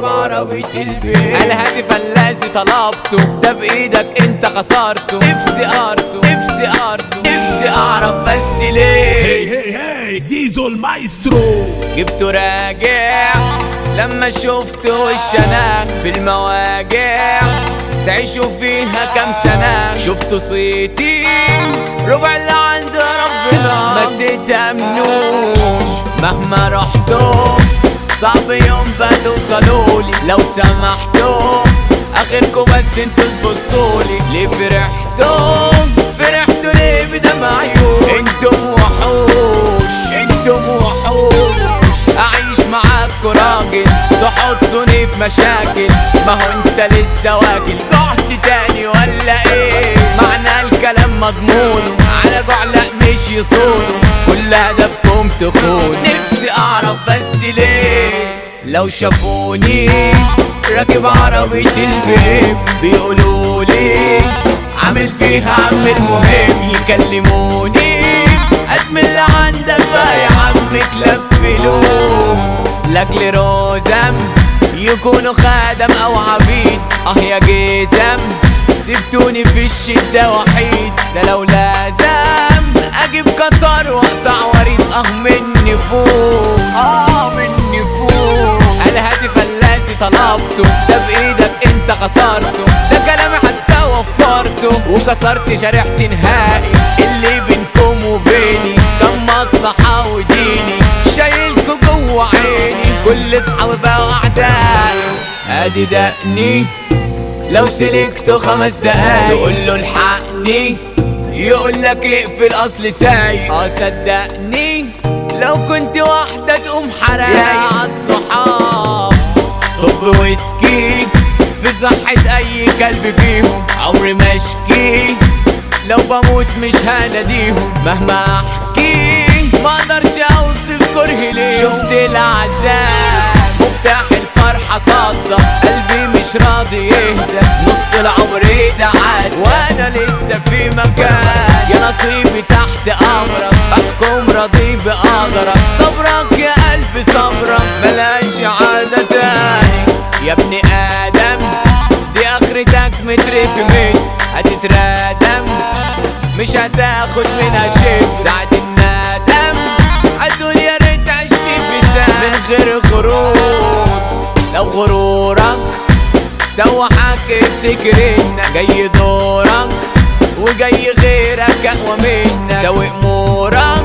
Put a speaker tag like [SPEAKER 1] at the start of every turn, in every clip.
[SPEAKER 1] عربية البيت الهادي فلازي طلبته ده بايدك انت خسرته نفسي ارته نفسي ارته نفسي اعرف بس ليه
[SPEAKER 2] هي هي هي زيزو المايسترو
[SPEAKER 1] جبته راجع لما شفت وش انا في المواجع تعيشوا فيها كام سنة شفتوا صيتي ربع اللي عند ربنا ما تتأمنوش مهما رحتوا صعب يوم بتوصلولي لو سمحتوا اخركم بس انتوا تبصولي ليه فرحتوا فرحتوا ليه بدمع عيون انتم وحوش انتم وحوش اعيش معاكوا راجل تحطوني في مشاكل ما هو انت لسه واكل جعت تاني ولا ايه معنى الكلام مضمون على جوع لا مش يصون كل هدفكم تخون نفسي اعرف بس ليه لو شافوني راكب عربية البيب بيقولوا لي عامل فيها عم المهم يكلموني قد من اللي عندك بقى يا عم كلاب فلوس لاجل روزم يكونوا خدم او عبيد اه يا جزم سبتوني في الشدة وحيد ده لو لازم اجيب قطر واقطع وريد اه من نفوس اه من نفوس الهاتف فلاسي طلبته ده بايدك انت خسرته ده كلامي حتى وفرته وكسرت شريحتي نهائي اللي بينكم وبيني كان مصلحة وديني شايلكوا جوا عيني كل اصحابي بقوا اعدائي ادي دقني لو سلكته خمس دقايق تقول له الحقني يقول لك اقفل اصل سايق اه صدقني لو كنت واحدة تقوم حرايق يا عالصحاب صب ويسكي في صحة اي كلب فيهم عمري ما اشكي لو بموت مش هناديهم مهما احكي ما اقدرش اوصف كرهي ليه شفت العذاب مفتاح الفرحة صدى قلبي مش راضي يهدى نص العمر ده عاد وانا لسه في مكان يا نصيبي تحت امرك احكم راضي بقدرك صبرك يا قلبي صبرك ملاش عادة تاني يا ابن ادم دي اخرتك متر في متر هتترادم مش هتاخد منها شيء ساعة الندم هتقول يا ريت عشت في سنة من غير غرور لو غرورك سوحك افتكر انك جاي دورك وجاي غيرك اقوى منك سوق امورك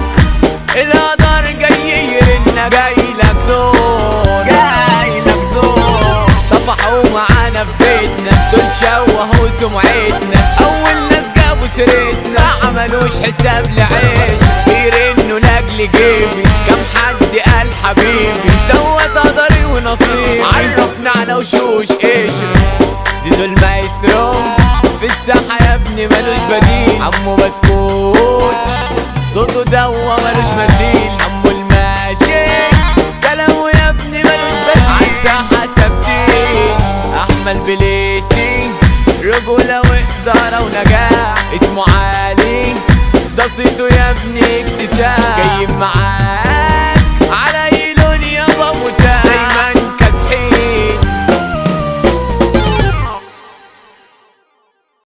[SPEAKER 1] القدر جاي يرنك جاي لك دور جاي لك دور طفحوا معانا في بيتنا دول شوهوا سمعتنا اول ناس جابوا سيرتنا ما عملوش حساب لعيش يرنوا لاجل جيبي كم حد قال حبيبي دوت قدري ونصيبي عرفنا على وشوش قشر زيزو المايسترو في الساحة يا ابني ملوش بديل عمو بسكوت صوته دوا ملوش مثيل عمو الماجيك كلامه يا ابني ملوش بديل عالساحة ثابتين احمد بليسي رجولة وإدارة ونجاح اسمه عالي ده صيته يا ابني اكتساح جايين معاه